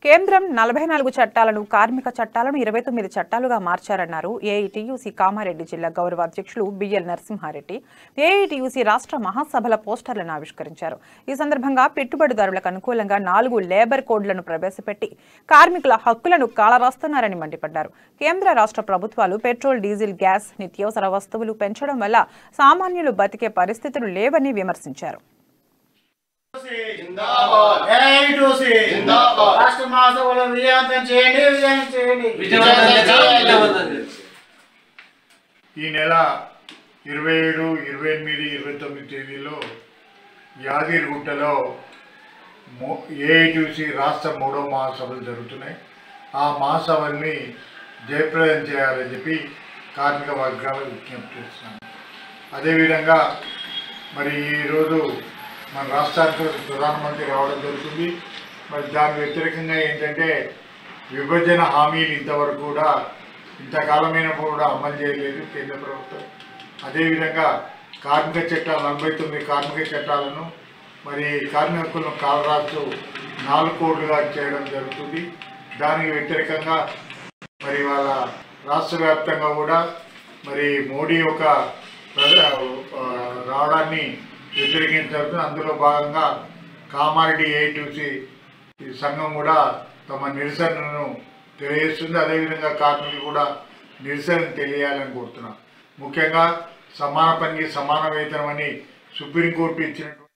కేంద్రం నలభై నాలుగు చట్టాలను కార్మిక చట్టాలను ఇరవై తొమ్మిది చట్టాలుగా మార్చారన్నారు ఏఐటీయూసీ కామారెడ్డి జిల్లా గౌరవ అధ్యక్షులు బిఎల్ నరసింహారెడ్డి ఏఐటీయూసీ రాష్ట్ర మహాసభల పోస్టర్లను ఆవిష్కరించారు ఈ సందర్భంగా పెట్టుబడిదారులకు అనుకూలంగా నాలుగు లేబర్ కోడ్లను ప్రవేశపెట్టి కార్మికుల హక్కులను కాలరాస్తున్నారని మండిపడ్డారు కేంద్ర రాష్ట్ర ప్రభుత్వాలు పెట్రోల్ డీజిల్ గ్యాస్ నిత్యావసర వస్తువులు పెంచడం వల్ల సామాన్యులు బతికే పరిస్థితులు లేవని విమర్శించారు జిందాబాద్ ఏఐటూసీ జిందాబాద్. రాష్ట్ర మహాసభలో విజయవంతం చేయండి విజయం చేయండి ఈ నెల ఇరవై ఏడు ఇరవై ఎనిమిది ఇరవై తొమ్మిది తేదీలో యాదగిరిగుట్టలో ఏఐటీసీ రాష్ట్ర మూడో మహాసభలు జరుగుతున్నాయి ఆ మహాసభల్ని జయప్రదం చేయాలని చెప్పి కార్మిక వర్గాలు విజ్ఞప్తి చేస్తున్నాను అదేవిధంగా మరి ఈరోజు మన రాష్ట్రానికి ప్రధానమంత్రి రావడం జరుగుతుంది మరి దాని వ్యతిరేకంగా ఏంటంటే విభజన హామీలు ఇంతవరకు కూడా ఇంతకాలమైనప్పుడు కూడా అమలు చేయలేదు కేంద్ర ప్రభుత్వం అదేవిధంగా కార్మిక చట్టాలు నలభై తొమ్మిది కార్మిక చట్టాలను మరి కార్మిక హక్కులను కాలరాస్తూ నాలుగు కోట్లుగా చేయడం జరుగుతుంది దానికి వ్యతిరేకంగా మరి వాళ్ళ రాష్ట్ర వ్యాప్తంగా కూడా మరి మోడీ యొక్క ప్రజ- ఆ, రావడాన్ని వ్యతిరేకించారు అందులో భాగంగా కామారెడ్డి ఏఐటీసీ ఈ సంఘం కూడా తమ నిరసనను తెలియజేస్తుంది అదేవిధంగా కార్మికులు కూడా నిరసన తెలియాలని కోరుతున్నాం ముఖ్యంగా సమాన పనికి సమాన వేతనం అని సుప్రీంకోర్టు ఇచ్చినటువంటి